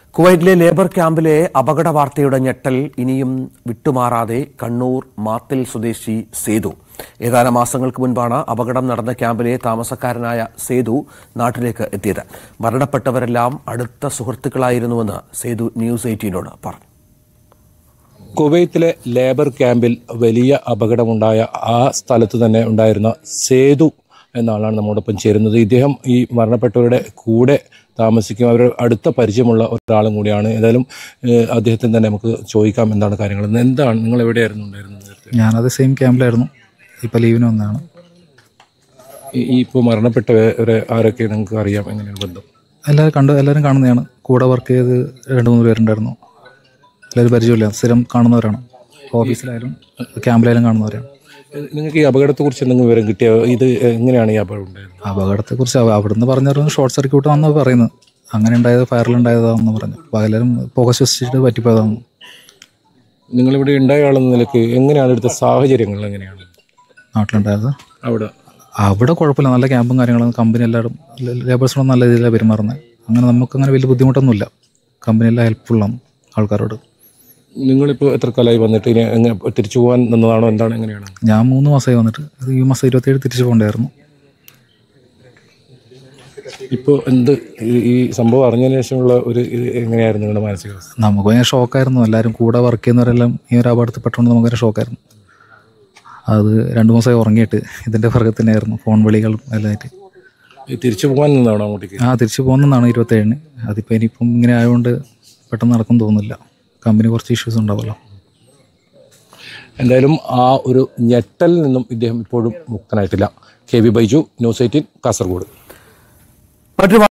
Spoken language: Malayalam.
കുവൈറ്റിലെ ലേബർ ക്യാമ്പിലെ അപകട വാർത്തയുടെ ഞെട്ടൽ ഇനിയും വിട്ടുമാറാതെ കണ്ണൂർ മാത്തിൽ സ്വദേശി സേതു ഏതാനും മാസങ്ങൾക്ക് മുൻപാണ് അപകടം നടന്ന ക്യാമ്പിലെ താമസക്കാരനായ സേതു നാട്ടിലേക്ക് എത്തിയത് മരണപ്പെട്ടവരെല്ലാം അടുത്ത സുഹൃത്തുക്കളായിരുന്നുവെന്ന് സേതു ന്യൂസ് എയ്റ്റീനോട് പറഞ്ഞു കുവൈത്തിലെ ലേബർ ക്യാമ്പിൽ വലിയ അപകടമുണ്ടായ ആ സ്ഥലത്ത് തന്നെ ഉണ്ടായിരുന്ന സേതു എന്ന ആളാണ് നമ്മോടൊപ്പം ചേരുന്നത് ഇദ്ദേഹം ഈ മരണപ്പെട്ടവരുടെ കൂടെ താമസിക്കും അവരുടെ അടുത്ത പരിചയമുള്ള ഒരാളും കൂടിയാണ് ഏതായാലും ഏഹ്, അദ്ദേഹത്തിന് തന്നെ നമുക്ക് ചോദിക്കാം എന്താണ് കാര്യങ്ങൾ എന്താണ് നിങ്ങൾ എവിടെയായിരുന്നു ഉണ്ടായിരുന്നത് നേരത്തെ ഞാനത് സെയിം ക്യാമ്പിലായിരുന്നു ഇപ്പോൾ ലീവിന് വന്നതാണ് ഈ- ഈ ഇപ്പോൾ മരണപ്പെട്ടവരെ ആരൊക്കെ നിങ്ങൾക്ക് അറിയാം എങ്ങനെയാണ് ബന്ധം എല്ലാവരും കണ്ട് എല്ലാവരും കാണുന്നതാണ് കൂടെ വർക്ക് ചെയ്ത് രണ്ട് മൂന്ന് പേരുണ്ടായിരുന്നു എല്ലാവരും പരിചയമില്ല സ്ഥിരം കാണുന്നവരാണ് ഓഫീസിലായാലും ക്യാമ്പിലായാലും കാണുന്നവരാണ് ഏഹ്, നിങ്ങൾക്ക് ഈ അപകടത്തെക്കുറിച്ച് എന്തെങ്കിലും വിവരം കിട്ടിയോ ഇത് എങ്ങനെയാണ് ഈ അപകടം ഉണ്ടായത് അപകടത്തെക്കുറിച്ച് അവ- അവിടുന്ന് പറഞ്ഞിരുന്നു ഷോർട്ട് സർക്യൂട്ട് ആണെന്ന് പറയുന്നത് അങ്ങനെ ഉണ്ടായത് ഫയറിലുണ്ടായതാണെന്ന് പറഞ്ഞു അപ്പോൾ എല്ലാവരും പുക ശ്വസിച്ചിട്ട് പറ്റിപ്പോയതാണ് നിങ്ങളിവിടെ ഉണ്ടായ ആളെന്ന നിലയ്ക്ക് എങ്ങനെയാണ് ഇവിടുത്തെ സാഹചര്യങ്ങൾ എങ്ങനെയാണ് നാട്ടിലുണ്ടായത് അവിടെ അവിടെ കുഴപ്പമില്ല നല്ല ക്യാമ്പും കാര്യങ്ങളും കമ്പനി എല്ലാവരും ലേബേഴ്സിനോട് നല്ല രീതിയിലാണ് പെരുമാറുന്നത് അങ്ങനെ നമുക്ക് അങ്ങനെ വലിയ ബുദ്ധിമുട്ടൊന്നുമില്ല കമ്പനി എല്ലാം ഹെൽപ്ഫുള്ളാണ് ആൾക്കാരോട് നിങ്ങളിപ്പോൾ എത്ര കാലമായി വന്നിട്ട് ഇനി എങ്ങനെ തിരിച്ചു പോകാൻ നിന്നതാണോ എന്താണ് എങ്ങനെയാണ് ഞാൻ മൂന്ന് മാസമായി വന്നിട്ട് ഇത് ഈ മാസം ഇരുപത്തേഴ് തിരിച്ചു പോകണ്ടായിരുന്നു ഇപ്പോൾ എന്ത് ഈ- ഈ സംഭവം അറിഞ്ഞതിന് ശേഷമുള്ള ഒരു ഇത് എങ്ങനെയായിരുന്നു നിങ്ങളുടെ മാനസികാവസ്ഥ നമുക്ക് ഭയങ്കര ഷോക്കായിരുന്നു എല്ലാവരും കൂടെ വർക്ക് ചെയ്യുന്നവരെല്ലാം ഈ ഒരു അപകടത്തിൽ പെട്ടുകൊണ്ട് നമുക്ക് ഭയങ്കര ഷോക്കായിരുന്നു അത് രണ്ട് മാസമായി ഉറങ്ങിയിട്ട് ഇതിൻ്റെ പുറകെ തന്നെയായിരുന്നു ഫോൺ വിളികളും എല്ലാമായിട്ട് ഈ തിരിച്ചു പോകാൻ നിന്നതാണോ അങ്ങോട്ടേക്ക് ആ തിരിച്ചു പോകുന്നതാണ് ഇരുപത്തേഴിന് അതിപ്പോൾ ഇനിയിപ്പം ഇങ്ങനെ ആയതുകൊണ്ട് പെട്ടെന്ന് നടക്കും തോന്നുന്നില്ല കമ്പനി കുറച്ച് ഇഷ്യൂസ് ഉണ്ടാവുമല്ലോ എന്തായാലും ആ ഒരു ഞെട്ടലിൽ നിന്നും ഇദ്ദേഹം ഇപ്പോഴും മുക്തനായിട്ടില്ല K V Baiju news eighteen Kasaragod മറ്റു